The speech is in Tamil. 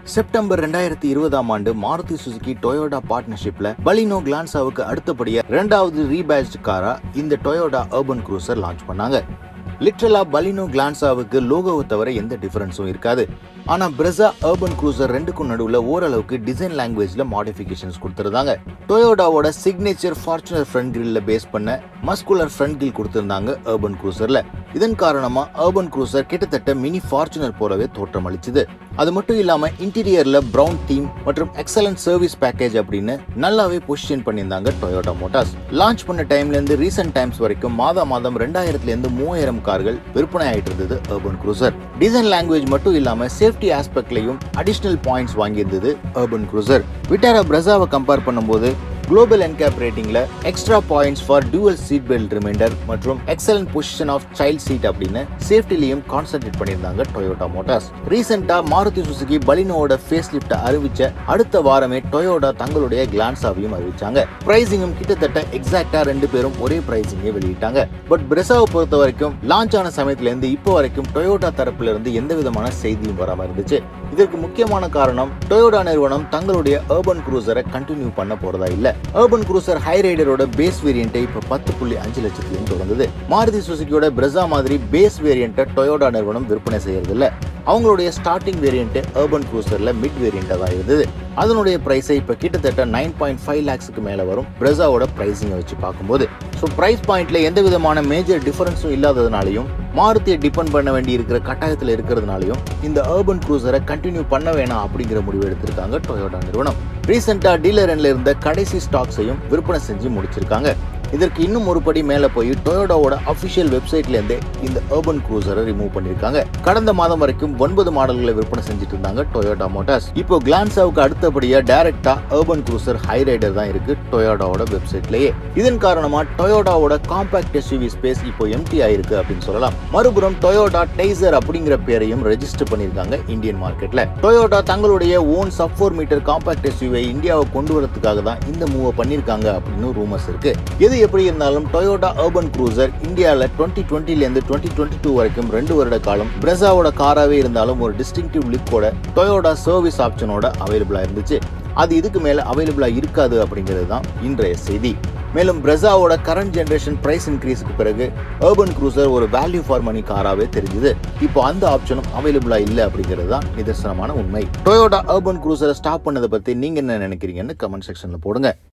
செப்டம்பர் ரெண்டாயிரத்தி இருபதாம் ஆண்டு மாருதி சுசுகி டொயோடா பார்ட்னர்ஷிப்ல பலினோ கிளான்சாவுக்கு அடுத்தபடியா இரண்டாவது ரீபேஜ் காரா இந்த டொயோடா அர்பன் க்ரூசர் லான்ச் பண்ணாங்க லிட்ரலா பலினோ கிளான்சாவுக்கு லோகோவை தவிர எந்த டிஃபரன்ஸும் இருக்காது ஆனா பிரசா அர்பன் க்ரூசர் ரெண்டுக்கும் நடுவுல ஓரளவுக்கு டிசைன் லாங்குவேஜ்ல மாடிஃபிகேஷன்ஸ் கொடுத்திருந்தாங்க டொயோடாவோட சிக்னேச்சர் ஃபார்ச்சுனர் ஃப்ரண்ட் கிரில்ல பேஸ் பண்ண மஸ்குலர் ஃப்ரண்ட் கிரில் கொடுத்திருந்தாங்க அர்பன் க்ரூசர்ல இதன் காரணமா அர்பன் க்ரூசர் கிட்டத்தட்ட மினி ஃபார்ச்சுனர் போலவே தோற்றம் அளிச்சுது அது மட்டும் இல்லாம இன்டீரியர்ல பிரவுன் தீம் மற்றும் எக்ஸலன்ட் சர்வீஸ் பேக்கேஜ் அப்படின்னு நல்லாவே பொசிஷன் பண்ணியிருந்தாங்க டொயோட்டா மோட்டார்ஸ் லான்ச் பண்ண டைம்ல இருந்து ரீசெண்ட் டைம்ஸ் வரைக்கும் மாதா மாதம் ரெண்டாயிரத்துல இருந்து மூவாயிரம் கார்கள் விற்பனை ஆயிட்டு இருந்தது அர்பன் க்ரூசர் டிசைன் லாங்குவேஜ் மட்டும் இல்லாம சேஃப்டி ஆஸ்பெக்ட்லயும் அடிஷனல் பாயிண்ட்ஸ் வாங்கியிருந்தது அர்பன் க்ரூசர் விட்டாரா பிரசாவை கம்பேர் பண்ணும்போது குளோபல் என்கேப் ரேட்டிங்ல extra points for dual seat belt reminder மற்றும் excellent position of child seat அப்படின்னு சேஃப்டிலையும் கான்சென்ட்ரேட் பண்ணியிருந்தாங்க டொயோட்டா மோட்டார்ஸ் ரீசெண்டா மாருதி சுசுகி பலினோட ஃபேஸ் லிப்ட அறிவிச்ச அடுத்த வாரமே டொயோட்டா தங்களுடைய கிளான்ஸாவையும் அறிவிச்சாங்க பிரைசிங்கும் கிட்டத்தட்ட எக்ஸாக்டா ரெண்டு பேரும் ஒரே பிரைசிங்கை வெளியிட்டாங்க பட் பிரெசாவை பொறுத்த வரைக்கும் லான்ச் ஆன சமயத்துல இருந்து இப்போ வரைக்கும் டொயோட்டா தரப்புல இருந்து எந்த விதமான செய்தியும் வராம இருந்துச்சு இதற்கு முக்கியமான காரணம் டொயோடா நிறுவனம் தங்களுடைய அர்பன் க்ரூசரை கண்டினியூ பண்ண போறதா இல்ல அர்பன் க்ரூசர் ஹை ரைடரோட பேஸ் வேரியண்ட்டை இப்ப பத்து புள்ளி அஞ்சு லட்சத்திலையும் தொடங்குது மாருதி சுசுகியோட பிரசா மாதிரி பேஸ் வேரியண்ட்டை டொயோடா நிறுவனம் விற்பனை செய்யறது இல்ல அவங்களுடைய ஸ்டார்டிங் வேரியண்ட் அர்பன் க்ரூசர்ல மிட் வேரியண்டா தான் இருந்தது அதனுடைய பிரைஸை இப்ப கிட்டத்தட்ட நைன் பாயிண்ட் ஃபைவ் லேக்ஸுக்கு மேல வரும் பிரசாவோட பிரைசிங்கை வச்சு பார்க்கும்போது ஸோ பிரைஸ் பாயிண்ட்ல எந்த விதமான மேஜர் டிஃபரன்ஸும் இல்லாததுனாலையும் மாருதியை டிபெண்ட் பண்ண வேண்டி இருக்கிற கட்டாயத்தில் இருக்கிறதுனாலையும் இந்த அர்பன் க்ரூசரை கண்டினியூ பண்ண வேணாம் அப்படிங்கிற முடிவு எடுத்திருக்காங்க டொயோட்டா நிறுவனம் ரீசெண்டா டீலர் எண்ட்ல இருந்த கடைசி ஸ்டாக்ஸையும் விற்பனை செஞ்சு முடிச்சிருக்காங்க இதற்கு இன்னும் ஒரு படி மேல போய் டொயோடாவோட அபிஷியல் வெப்சைட்ல இருந்தே இந்த அர்பன் க்ரூசரை ரிமூவ் பண்ணிருக்காங்க கடந்த மாதம் வரைக்கும் ஒன்பது மாடல்களை விற்பனை செஞ்சுட்டு இருந்தாங்க டொயோட்டா மோட்டார்ஸ் இப்போ கிளான்சாவுக்கு அடுத்தபடியா டைரக்டா அர்பன் க்ரூசர் ஹை ரைடர் தான் இருக்கு டொயோடாவோட வெப்சைட்லயே இதன் காரணமா டொயோடாவோட காம்பாக்ட் எஸ்யூவி ஸ்பேஸ் இப்போ எம்டி ஆயிருக்கு அப்படின்னு சொல்லலாம் மறுபுறம் டொயோட்டா டெய்சர் அப்படிங்கிற பேரையும் ரெஜிஸ்டர் பண்ணிருக்காங்க இந்தியன் மார்க்கெட்ல டொயோட்டா தங்களுடைய own sub four meter compact எஸ்யூவை இந்தியாவை கொண்டு வரதுக்காக தான் இந்த மூவை பண்ணிருக்காங்க அப்படின்னு ரூமர்ஸ் இருக்கு எது எப்படி இருந்தாலும் டொயோட்டா அர்பன் க்ரூசர் இந்தியாவில் டுவெண்ட்டி டுவெண்ட்டிலேருந்து டுவெண்ட்டி டுவெண்ட்டி டூ வரைக்கும் ரெண்டு வருட காலம் பிரசாவோட காராவே இருந்தாலும் ஒரு டிஸ்டிங்டிவ் லுக்கோட டொயோட்டா சர்வீஸ் ஆப்ஷனோட அவைலபிளாக இருந்துச்சு அது இதுக்கு மேலே அவைலபிளாக இருக்காது அப்படிங்கிறது தான் இன்றைய செய்தி மேலும் பிரசாவோட கரண்ட் ஜென்ரேஷன் பிரைஸ் இன்க்ரீஸுக்கு பிறகு அர்பன் க்ரூசர் ஒரு வேல்யூ ஃபார் மணி காராவே தெரிஞ்சுது இப்போ அந்த ஆப்ஷனும் அவைலபிளா இல்லை அப்படிங்கிறது தான் நிதர்சனமான உண்மை டொயோட்டா அர்பன் க்ரூசரை ஸ்டாப் பண்ணதை பத்தி நீங்க என்ன நினைக்கிறீங்கன்னு கமெண்ட் செக்ஷன்ல போடுங்க